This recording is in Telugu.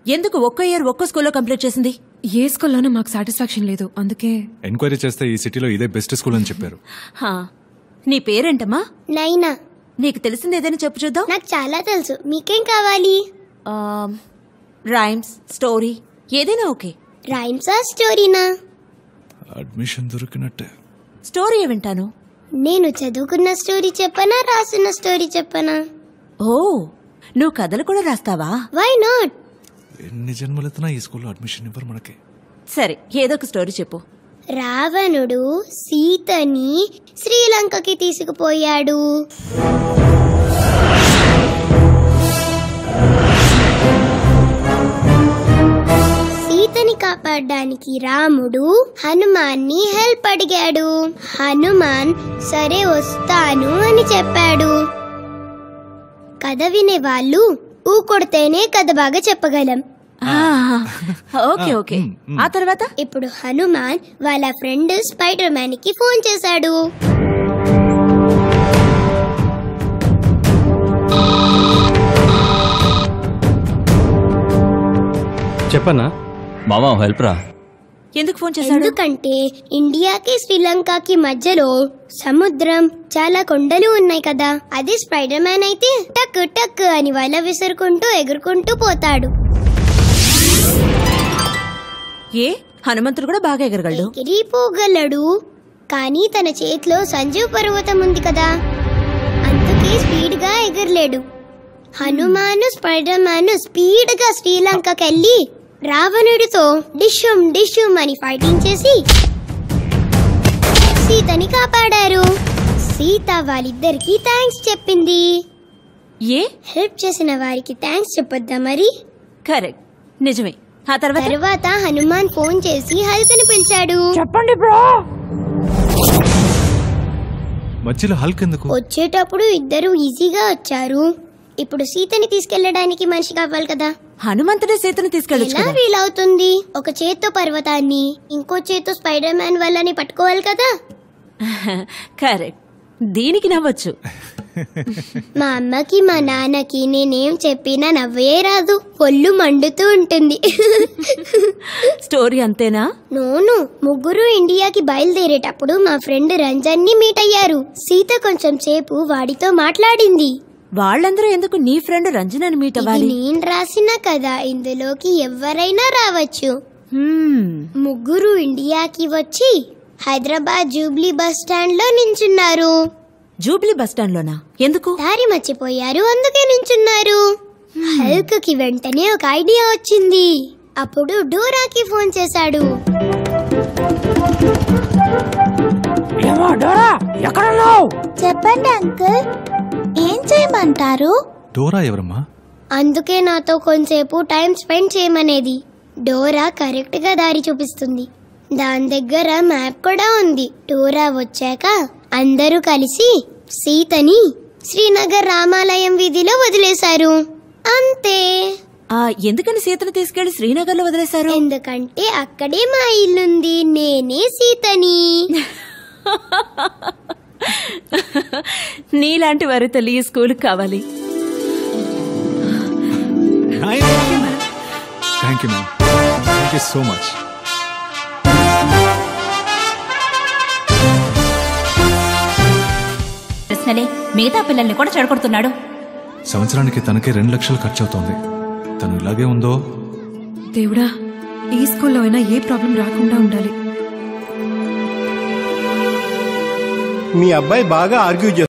ఎందుకు ఒక్క ఇయర్ ఒక్క స్కూల్లో కంప్లీట్ చేసింది ఏ స్కూల్లోనూ మాకు సాటిస్ఫాక్షన్ లేదు అందుకే ఎంక్వైరీ చేస్తే ఈ సిటీలో ఇదే బెస్ట్ స్కూల్ అని చెప్పారు హా. నీ పేరేంటమ్మా నైనా నీకు తెలిసింది ఏదైనా చెప్పు చూద్దాం నాకు చాలా తెలుసు మీకేం కావాలి రైమ్స్ స్టోరీ ఏదైనా ఓకే రైమ్సా స్టోరీనా అడ్మిషన్ దొరికినట్టే స్టోరీ వింటాను నేను చదువుకున్న స్టోరీ చెప్పనా రాసిన స్టోరీ చెప్పనా ఓ నువ్వు కథలు కూడా రాస్తావా వై నాట్ ఎన్ని జన్మలెత్తినా ఈ స్కూల్లో అడ్మిషన్ ఇవ్వరు మనకి సరే ఏదో ఒక స్టోరీ చెప్పు రావణుడు సీతని శ్రీలంకకి తీసుకుపోయాడు సీతని కాపాడడానికి రాముడు హనుమాన్ని హెల్ప్ అడిగాడు హనుమాన్ సరే వస్తాను అని చెప్పాడు కథ వినే వాళ్ళు ఊ కొడితేనే కథ బాగా చెప్పగలం ఆ, ఓకే ఓకే ఆ తర్వాత ఇప్పుడు హనుమాన్ వాళ్ళ ఫ్రెండ్ స్పైడర్ మ్యాన్ కి ఫోన్ చేశాడు చెప్పన్నా మామా హెల్ప్ రా ఎందుకు ఫోన్ చేశాడు ఎందుకంటే ఇండియాకి శ్రీలంకకి మధ్యలో సముద్రం చాలా కొండలు ఉన్నాయి కదా అదే స్పైడర్ మ్యాన్ అయితే టక్ టక్ అని వల విసురుకుంటూ ఎగురుకుంటూ పోతాడు ఏ హనుమంతుడు కూడా బాగా ఎగరగలడు ఎగిరిపోగలడు కానీ తన చేతిలో సంజీవ్ పర్వతం ఉంది కదా అందుకే స్పీడ్ గా ఎగరలేడు హనుమాను స్పైడర్ మ్యాన్ స్పీడ్ గా శ్రీలంకకి వెళ్ళి రావణుడితో డిషుమ్ డిషుమ్ అని ఫైటింగ్ చేసి సీతని కాపాడారు సీత వాళ్ళిద్దరికి థ్యాంక్స్ చెప్పింది ఏ హెల్ప్ చేసిన వారికి థ్యాంక్స్ చెప్పొద్దా మరి కరెక్ట్ నిజమే ఆ తర్వాత తర్వాత హనుమాన్ ఫోన్ చేసి హల్కని పిలిచాడు మధ్యలో హల్క్ ఎందుకు వచ్చేటప్పుడు ఇద్దరు ఈజీగా వచ్చారు ఇప్పుడు సీతని తీసుకెళ్ళడానికి మనిషి కావాలి కదా హనుమంతుడే సీతను తీసుకెళ్ళొచ్చు ఎలా కదా వీలవుతుంది ఒక చేత్తో పర్వతాన్ని ఇంకో చేత్తో స్పైడర్ మ్యాన్ వాళ్ళని పట్టుకోవాలి కదా కరెక్ట్ దీనికి నవ్వచ్చు మా అమ్మకి మా నాన్నకి నేనేం చెప్పినా నవ్వే రాదు ఒళ్ళు మండుతూ ఉంటుంది స్టోరీ అంతేనా నోను ముగ్గురు ఇండియాకి బయలుదేరేటప్పుడు మా ఫ్రెండ్ రంజన్ ని మీట్ అయ్యారు సీత కొంచెం సేపు వాడితో మాట్లాడింది వాళ్ళందరూ ఎందుకు నీ ఫ్రెండ్ రంజనని మీట్ ఇది అవ్వాలి నేను రాసిన కదా ఇందులోకి ఎవరైనా రావచ్చు హ్మ్, ముగ్గురు ఇండియాకి వచ్చి హైదరాబాద్ జూబ్లీ బస్ స్టాండ్ లో నించున్నారు జూబ్లీ బస్ స్టాండ్ లోనా ఎందుకు దారి మర్చిపోయారు అందుకే నించున్నారు హల్క్ కి వెంటనే ఒక ఐడియా వచ్చింది అప్పుడు డోరాకి ఫోన్ చేశాడు చెప్పండి అంకుల్ ఏం చేయమంటారు డోరా ఎవరమ్మా అందుకే నాతో కొంచెంసేపు టైం స్పెండ్ చేయమనేది డోరా కరెక్ట్ గా దారి చూపిస్తుంది దాని దగ్గర మ్యాప్ కూడా ఉంది డోరా వచ్చాక అందరూ కలిసి సీతని శ్రీనగర్ రామాలయం వీధిలో వదిలేశారు అంతే ఆ ఎందుకని సీతను తీసుకెళ్లి శ్రీనగర్ లో వదిలేశారు ఎందుకంటే అక్కడే మా ఇల్లుంది నేనే సీతని నీలాంటి వారి తల్లి ఈ స్కూల్ కావాలి thank you ma'am thank you so much ప్రశ్నలే మిగతా పిల్లల్ని కూడా చెడగొడుతున్నాడు సంవత్సరానికి తనకే రెండు లక్షలు ఖర్చు అవుతోంది తను ఇలాగే ఉందో దేవుడా ఈ స్కూల్లో అయినా ఏ ప్రాబ్లం రాకుండా ఉండాలి మీ అబ్బాయి బాగా ఆర్గ్యూ